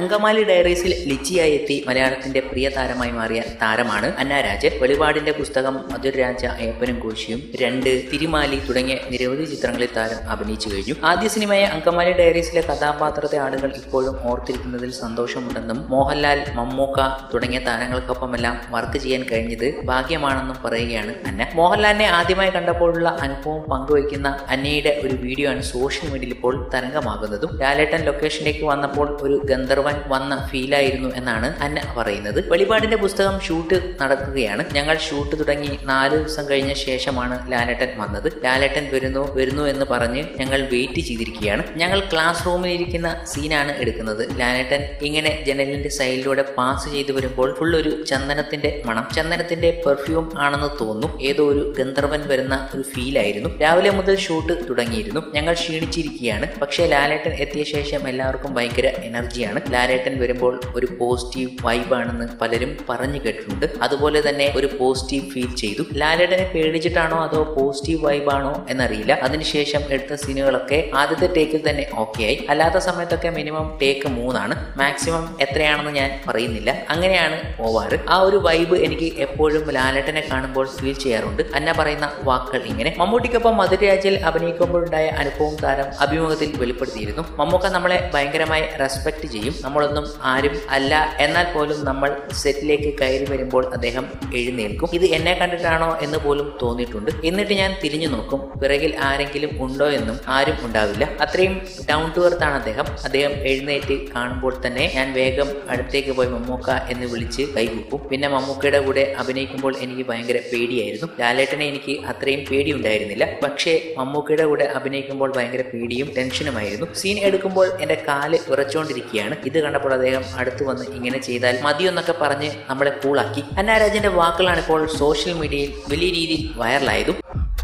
അങ്കമാലി ഡയറീസിൽ ലിച്ചിയായി എത്തി മലയാളത്തിന്റെ പ്രിയ താരമായി മാറിയ താരമാണ് അന്ന രാജ് വെളിപാടിന്റെ പുസ്തകം മധുരരാജ അയ്യപ്പനും കോശിയും രണ്ട് തിരുമാലി തുടങ്ങിയ നിരവധി ചിത്രങ്ങളിൽ താരം അഭിനയിച്ചു കഴിഞ്ഞു ആദ്യ സിനിമയായ അങ്കമാലി ഡയറീസിലെ കഥാപാത്രത്തെ ആളുകൾ ഇപ്പോഴും ഓർത്തിരിക്കുന്നതിൽ സന്തോഷമുണ്ടെന്നും മോഹൻലാൽ മമ്മൂക്ക തുടങ്ങിയ താരങ്ങൾക്കൊപ്പമെല്ലാം വർക്ക് ചെയ്യാൻ കഴിഞ്ഞത് ഭാഗ്യമാണെന്നും പറയുകയാണ് അന്ന മോഹൻലാലിനെ ആദ്യമായി കണ്ടപ്പോഴുള്ള അനുഭവം പങ്കുവയ്ക്കുന്ന അന്നയുടെ ഒരു വീഡിയോ ആണ് സോഷ്യൽ മീഡിയയിൽ ഇപ്പോൾ തരംഗമാകുന്നതും ലാലേട്ടൻ ലൊക്കേഷനിലേക്ക് വന്നപ്പോൾ ഒരു ഗന്ധർവൻ വന്ന ഫീലായിരുന്നു എന്നാണ് അന്ന പറയുന്നത് വെളിപാടിന്റെ പുസ്തകം ഷൂട്ട് നടക്കുകയാണ് ഞങ്ങൾ ഷൂട്ട് തുടങ്ങി നാല് ദിവസം കഴിഞ്ഞ ശേഷമാണ് ലാലേട്ടൻ വന്നത് ലാലേട്ടൻ വരുന്നു വരുന്നു എന്ന് പറഞ്ഞ് ഞങ്ങൾ വെയിറ്റ് ചെയ്തിരിക്കുകയാണ് ഞങ്ങൾ ക്ലാസ് റൂമിൽ ഇരിക്കുന്ന സീനാണ് എടുക്കുന്നത് ലാലേട്ടൻ ഇങ്ങനെ ജനലിന്റെ സൈഡിലൂടെ പാസ് ചെയ്തു വരുമ്പോൾ ഫുൾ ഒരു ചന്ദനത്തിന്റെ മണം ചന്ദനത്തിന്റെ പെർഫ്യൂം ആണെന്ന് തോന്നുന്നു ഏതോ ഒരു ഗന്ധർവൻ വരുന്ന ഒരു ഫീൽ ആയിരുന്നു രാവിലെ മുതൽ ഷൂട്ട് തുടങ്ങിയിരുന്നു ഞങ്ങൾ ക്ഷീണിച്ചിരിക്കുകയാണ് പക്ഷേ ലാലേട്ടൻ എത്തിയ ശേഷം എല്ലാവർക്കും ഭയങ്കര എനർജിയാണ് ലാലേട്ടൻ വരുമ്പോൾ ഒരു പോസിറ്റീവ് വൈബാണെന്ന് പലരും പറഞ്ഞു കേട്ടിട്ടുണ്ട് അതുപോലെ തന്നെ ഒരു പോസിറ്റീവ് ഫീൽ ചെയ്തു ലാലേട്ടനെ പേടിച്ചിട്ടാണോ അതോ പോസിറ്റീവ് വൈബാണോ എന്നറിയില്ല അതിനുശേഷം എടുത്ത സീനുകളൊക്കെ ആദ്യത്തെ ടേക്കിൽ തന്നെ ഓക്കെ ആയി അല്ലാത്ത സമയത്തൊക്കെ മിനിമം ടേക്ക് മൂന്നാണ് മാക്സിമം എത്രയാണെന്ന് ഞാൻ പറയുന്നില്ല അങ്ങനെയാണ് പോവാറ് ആ ഒരു വൈബ് എനിക്ക് എപ്പോഴും ലാലേട്ടനെ കാണുമ്പോൾ ഫീൽ ചെയ്യാറുണ്ട് അന്ന പറയുന്ന വാക്കുകൾ ഇങ്ങനെ മമ്മൂട്ടിക്കൊപ്പം മധുരരാജിൽ അഭിനയിക്കുമ്പോഴുണ്ടായ അനുഭവം താരം അഭിമുഖത്തിൽ വെളിപ്പെടുത്തിയിരുന്നു മമ്മൂക്ക നമ്മളെ ഭയങ്കരമായി റെസ്പെക്ട് ചെയ്യും നമ്മളൊന്നും ആരും അല്ല എന്നാൽ പോലും നമ്മൾ സെറ്റിലേക്ക് കയറി വരുമ്പോൾ അദ്ദേഹം എഴുന്നേൽക്കും ഇത് എന്നെ കണ്ടിട്ടാണോ എന്ന് പോലും തോന്നിയിട്ടുണ്ട് എന്നിട്ട് ഞാൻ തിരിഞ്ഞു നോക്കും പിറകിൽ ആരെങ്കിലും ഉണ്ടോ എന്നും ആരും ഉണ്ടാവില്ല അത്രയും ഡൗൺ ടു എർത്ത് ആണ് അദ്ദേഹം അദ്ദേഹം എഴുന്നേറ്റ് കാണുമ്പോൾ തന്നെ ഞാൻ വേഗം അടുത്തേക്ക് പോയി മമ്മൂക്ക എന്ന് വിളിച്ച് കൈകൂപ്പും പിന്നെ മമ്മൂക്കയുടെ കൂടെ അഭിനയിക്കുമ്പോൾ എനിക്ക് ഭയങ്കര പേടിയായിരുന്നു ലാലേട്ടനെ എനിക്ക് അത്രയും പേടി ഉണ്ടായിരുന്നില്ല പക്ഷേ മമ്മൂക്കയുടെ കൂടെ അഭിനയിക്കുമ്പോൾ ഭയങ്കര പേടിയും ടെൻഷനുമായിരുന്നു സീൻ എടുക്കുമ്പോൾ എൻ്റെ കാല് വിറച്ചുകൊണ്ടിരിക്കുകയാണ് ഇത് കണ്ടപ്പോൾ അദ്ദേഹം അടുത്ത് വന്ന് ഇങ്ങനെ ചെയ്താൽ മതിയെന്നൊക്കെ പറഞ്ഞ് നമ്മളെ കൂളാക്കി അന്നാരാജന്റെ വാക്കുകളാണ് ഇപ്പോൾ സോഷ്യൽ മീഡിയയിൽ വലിയ രീതിയിൽ വൈറലായതും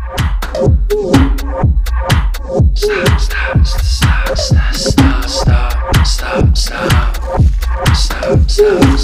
Stop, stop, stop, stop, stop, stop, stop, stop, stop.